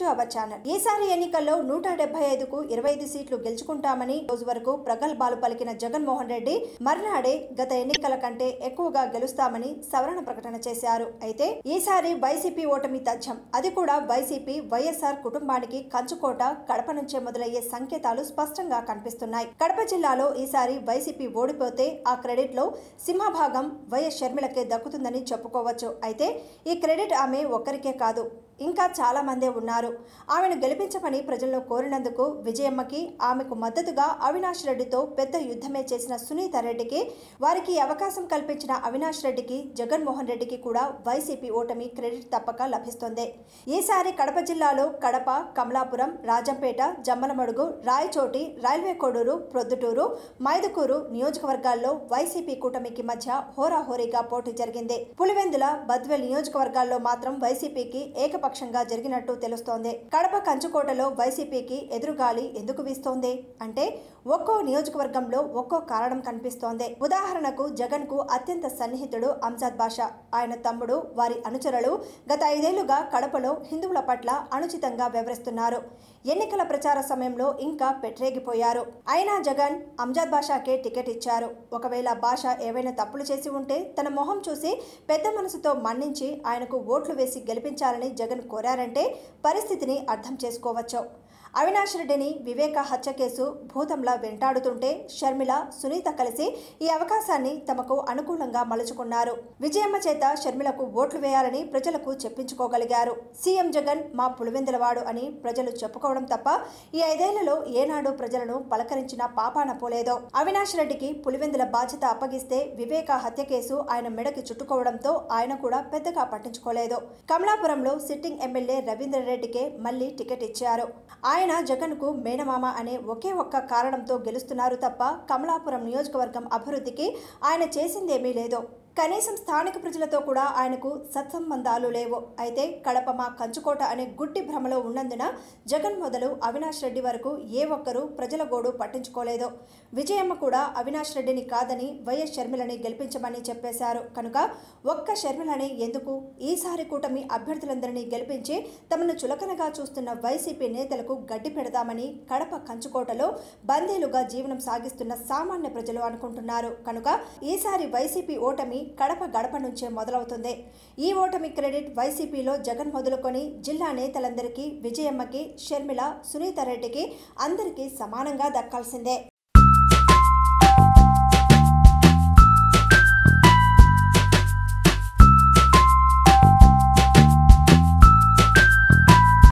to our channel ఈసారి ఎన్నికల్లో నూట డెబ్బై ఐదుకు ఇరవై ఐదు సీట్లు గెలుచుకుంటామని రోజు వరకు ప్రగల్భాలు పలికిన జగన్మోహన్ రెడ్డి మర్నాడే గత ఎన్నికల కంటే ఎక్కువగా గెలుస్తామని సవరణ ప్రకటన చేశారు అయితే ఈసారి వైసీపీ ఓటమి తథ్యం అది కూడా వైసీపీ వైఎస్ఆర్ కుటుంబానికి కంచుకోట కడప నుంచే మొదలయ్యే సంకేతాలు స్పష్టంగా కనిపిస్తున్నాయి కడప జిల్లాలో ఈసారి వైసీపీ ఓడిపోతే ఆ క్రెడిట్ లో సింహభాగం వైఎస్ షర్మిలకే దక్కుతుందని చెప్పుకోవచ్చు అయితే ఈ క్రెడిట్ ఆమె ఒక్కరికే కాదు ఇంకా చాలా మందే ఉన్నారు ఆమెను గెలిపించమని ప్రజలను కోరినందుకు విజయమ్మకి ఆమెకు మద్దతుగా అవినాష్ రెడ్డితో పెద్ద యుద్ధమే చేసిన సునీత రెడ్డికి వారికి అవకాశం కల్పించిన అవినాష్ రెడ్డికి జగన్మోహన్ రెడ్డికి కూడా వైసీపీ ఓటమి క్రెడిట్ తప్పక లభిస్తుంది ఈసారి కడప జిల్లాలో కడప కమలాపురం రాజంపేట జమ్మలమడుగు రాయచోటి రైల్వే కోడూరు ప్రొద్దుటూరు మైదుకూరు నియోజకవర్గాల్లో వైసీపీ కూటమికి మధ్య హోరాహోరీగా పోటీ జరిగింది పులివెందుల బద్వెల్ నియోజకవర్గాల్లో మాత్రం వైసీపీకి ఏకపక్షంగా జరిగినట్టు తెలుస్తోంది కడప కంచుకోటలో వైసీపీకి ఎదురుగాలి ఎందుకు వీస్తోంది అంటే ఒక్కో నియోజకవర్గంలో ఒక్కో కారణం కనిపిస్తోంది ఉదాహరణకు జగన్ కు అత్యంత సన్నిహితుడు అంజాద్ బాషా ఆయన తమ్ముడు వారి అనుచరులు గత ఐదేళ్లుగా కడపలో హిందువుల పట్ల అనుచితంగా వ్యవహరిస్తున్నారు ఎన్నికల ప్రచార సమయంలో ఇంకా పెట్టరేగిపోయారు అయినా జగన్ అంజాద్ బాషాకే టికెట్ ఇచ్చారు ఒకవేళ బాషా ఏవైనా తప్పులు చేసి ఉంటే తన మొహం చూసి పెద్ద మనసుతో మన్నించి ఆయనకు ఓట్లు వేసి గెలిపించాలని జగన్ కోరారంటే పరిస్థితిని అర్థం చేసుకోవచ్చు అవినాష్ రెడ్డిని వివేక హత్య కేసు భూతంలా వెంటాడుతుంటే షర్మిల సునీత కలిసి ఈ అవకాశాన్ని తమకు అనుకూలంగా మలుచుకున్నారు విజయమ్మ చేత షర్మిలకు ఓట్లు వేయాలని ప్రజలకు చెప్పించుకోగలిగారు సీఎం జగన్ మా పులివెందులవాడు అని ప్రజలు చెప్పుకోవడం తప్ప ఈ ఐదేళ్లలో ఏనాడు ప్రజలను పలకరించిన పాపాన పోలేదో అవినాష్ రెడ్డికి పులివెందుల బాధ్యత అప్పగిస్తే వివేక హత్య కేసు ఆయన మెడకి చుట్టుకోవడంతో ఆయన కూడా పెద్దగా పట్టించుకోలేదు కమలాపురంలో సిట్టింగ్ ఎమ్మెల్యే రవీందర్ రెడ్డికే మళ్లీ టికెట్ ఇచ్చారు ఆయన జగన్ కు మేనమామ అనే ఒకే ఒక్క కారణంతో గెలుస్తున్నారు తప్ప కమలాపురం నియోజకవర్గం అభివృద్ధికి ఆయన చేసిందేమీ లేదు కనీసం స్థానిక ప్రజలతో కూడా ఆయనకు సత్సంబంధాలు లేవు అయితే కడప మా కంచుకోట అనే గుడ్డి భ్రమలో ఉన్నందున జగన్ మొదలు అవినాష్ రెడ్డి వరకు ఏ ఒక్కరూ ప్రజల గోడు పట్టించుకోలేదు విజయమ్మ కూడా అవినాష్ రెడ్డిని కాదని వైఎస్ షర్మిలని గెలిపించమని చెప్పేశారు కనుక ఒక్క షర్మిలని ఎందుకు ఈసారి కూటమి అభ్యర్థులందరినీ గెలిపించి తమను చులకనగా చూస్తున్న వైసీపీ నేతలకు గడ్డి పెడదామని కడప కంచుకోటలో బందీలుగా జీవనం సాగిస్తున్న సామాన్య ప్రజలు అనుకుంటున్నారు కనుక ఈసారి వైసీపీ ఓటమి కడప గడప నుంచే మొదలవుతుంది ఈ ఓటమి క్రెడిట్ వైసీపీలో జగన్ మొదలుకొని జిల్లా నేతలందరికీ విజయమ్మకి షర్మిల సునీత రెడ్డికి అందరికీ సమానంగా దక్కాల్సిందే